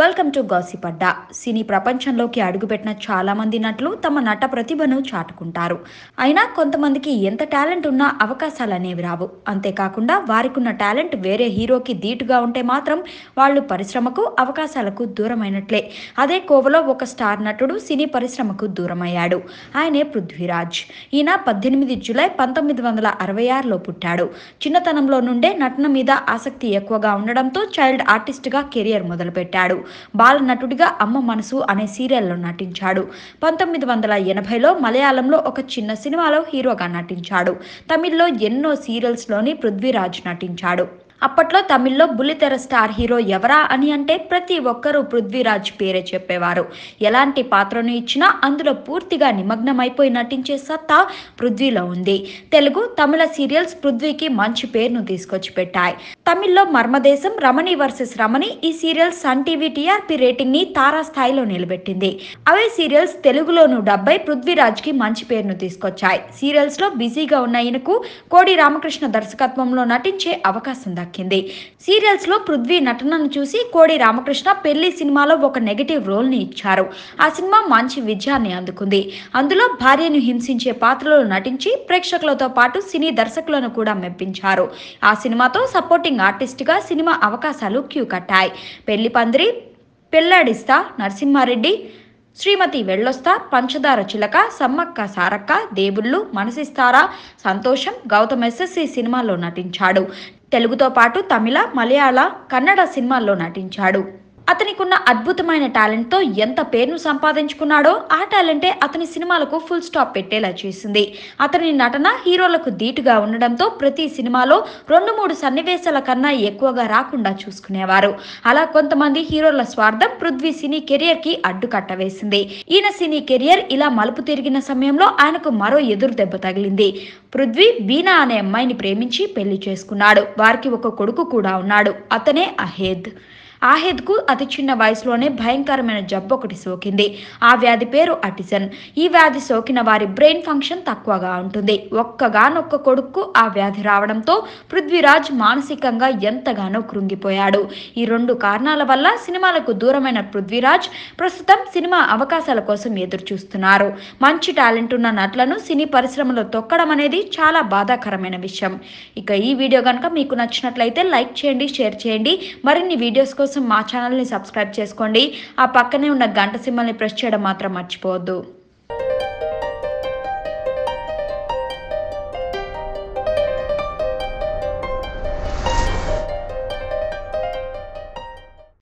welcome to gossip Adda సినీ ప్రపంచంలోకి అడుగుపెట్టిన చాలా మంది నటులు తమ నట ప్రతిభను చాటుకుంటారు అయినా కొంతమందికి ఎంత టాలెంట్ ఉన్నా అవకాశాలు అనేవి రావు అంతేకాకుండా వారికున్న టాలెంట్ వేరే హీరోకి ధీటుగా ఉంటే మాత్రం వాళ్ళు పరిశ్రమకు అవకాశాలకు దూరమైనట్లే అదే కోవలో ఒక స్టార్ నటుడు సినీ పరిశ్రమకు దూరమయ్యాడు ఆయనే పృథ్వీరాజ్ ఈయన పద్దెనిమిది జూలై పంతొమ్మిది వందల అరవై ఆరులో పుట్టాడు చిన్నతనంలో నుండే నటన మీద ఆసక్తి ఎక్కువగా ఉండడంతో చైల్డ్ ఆర్టిస్ట్గా కెరియర్ మొదలుపెట్టాడు బాల నటుడిగా అమ్మ మనసు అనే సీరియల్లో నటించాడు పంతొమ్మిది వందల ఎనభైలో మలయాళంలో ఒక చిన్న సినిమాలో హీరోగా నటించాడు తమిళ్లో ఎన్నో సీరియల్స్లోని పృథ్వీరాజ్ నటించాడు అప్పట్లో తమిళ్లో బుల్లితెర స్టార్ హీరో ఎవరా అని అంటే ప్రతి ఒక్కరూ పృథ్వీరాజ్ పేరే చెప్పేవారు ఎలాంటి పాత్రను ఇచ్చినా అందులో పూర్తిగా నిమగ్నమైపోయి నటించే సత్తా పృథ్వీలో ఉంది తెలుగు తమిళ సీరియల్స్ పృథ్వీకి మంచి పేరును తీసుకొచ్చి పెట్టాయి తమిళ్లో మర్మదేశం రమణి వర్సెస్ రమణి ఈ serial Sun TV TRP rating ని తారా స్థాయిలో నిలబెట్టింది అవే సీరియల్స్ తెలుగులోను డబ్బై పృథ్వీరాజ్ కి మంచి పేరును తీసుకొచ్చాయి సీరియల్స్ లో బిజీగా ఉన్న ఈయనకు కోడి రామకృష్ణ దర్శకత్వంలో నటించే అవకాశం దక్కింది సీరియల్స్ లో పృథ్వీ నటనను చూసి కోడి రామకృష్ణ పెళ్లి సినిమాలో ఒక నెగటివ్ రోల్ ని ఇచ్చారు ఆ సినిమా మంచి విజయాన్ని అందుకుంది అందులో భార్యను హింసించే పాత్రలో నటించి ప్రేక్షకులతో పాటు సినీ దర్శకులను కూడా మెప్పించారు ఆ సినిమాతో సపోర్టింగ్ ఆర్టిస్ట్ గా సినిమా అవకాశాలు క్యూ కట్టాయి పెళ్లి పందిరి పెళ్లాడిస్తా నరసింహారెడ్డి శ్రీమతి వెళ్ళొస్తా పంచదార చిలక సమ్మక్క సారక్క దేవుళ్ళు మనసిస్తారా సంతోషం గౌతమ్ ఎస్ఎస్సి సినిమాల్లో నటించాడు తెలుగుతో పాటు తమిళ మలయాళ కన్నడ సినిమాల్లో నటించాడు అతనికున్న అద్భుతమైన టాలెంట్తో ఎంత పేరును సంపాదించుకున్నాడో ఆ టాలెంటే అతని సినిమాలకు ఫుల్ స్టాప్ పెట్టేలా చేసింది అతని నటన హీరోలకు ధీటుగా ఉండడంతో ప్రతి సినిమాలో రెండు మూడు సన్నివేశాల కన్నా ఎక్కువగా రాకుండా చూసుకునేవారు అలా కొంతమంది హీరోల స్వార్థం పృథ్వీ సినీ కెరియర్ కి అడ్డుకట్ట వేసింది ఈయన సినీ కెరియర్ ఇలా మలుపు తిరిగిన సమయంలో ఆయనకు మరో ఎదురు దెబ్బ తగిలింది పృథ్వీ బీనా అనే అమ్మాయిని ప్రేమించి పెళ్లి చేసుకున్నాడు వారికి ఒక కొడుకు కూడా ఉన్నాడు అతనే అహేద్ ఆహెద్కు అతి చిన్న వయసులోనే భయంకరమైన జబ్బు ఒకటి సోకింది ఆ వ్యాధి పేరు అటిజన్ ఈ వ్యాధి సోకిన వారి బ్రెయిన్ ఫంక్షన్ తక్కువగా ఉంటుంది ఒక్కగానొక్క కొడుక్కు ఆ వ్యాధి రావడంతో పృథ్వీరాజ్ మానసికంగా ఎంతగానో కృంగిపోయాడు ఈ రెండు కారణాల వల్ల సినిమాలకు దూరమైన పృథ్వీరాజ్ ప్రస్తుతం సినిమా అవకాశాల కోసం ఎదురు చూస్తున్నారు మంచి టాలెంట్ ఉన్న నటులను సినీ పరిశ్రమలో తొక్కడం అనేది చాలా బాధాకరమైన విషయం ఇక ఈ వీడియో కనుక మీకు నచ్చినట్లయితే లైక్ చేయండి షేర్ చేయండి మరిన్ని వీడియోస్ కోసం మా ఛానల్ని సబ్స్క్రైబ్ చేసుకోండి ఆ పక్కనే ఉన్న గంట సింబల్ని ప్రెస్ చేయడం మాత్రం మర్చిపోవద్దు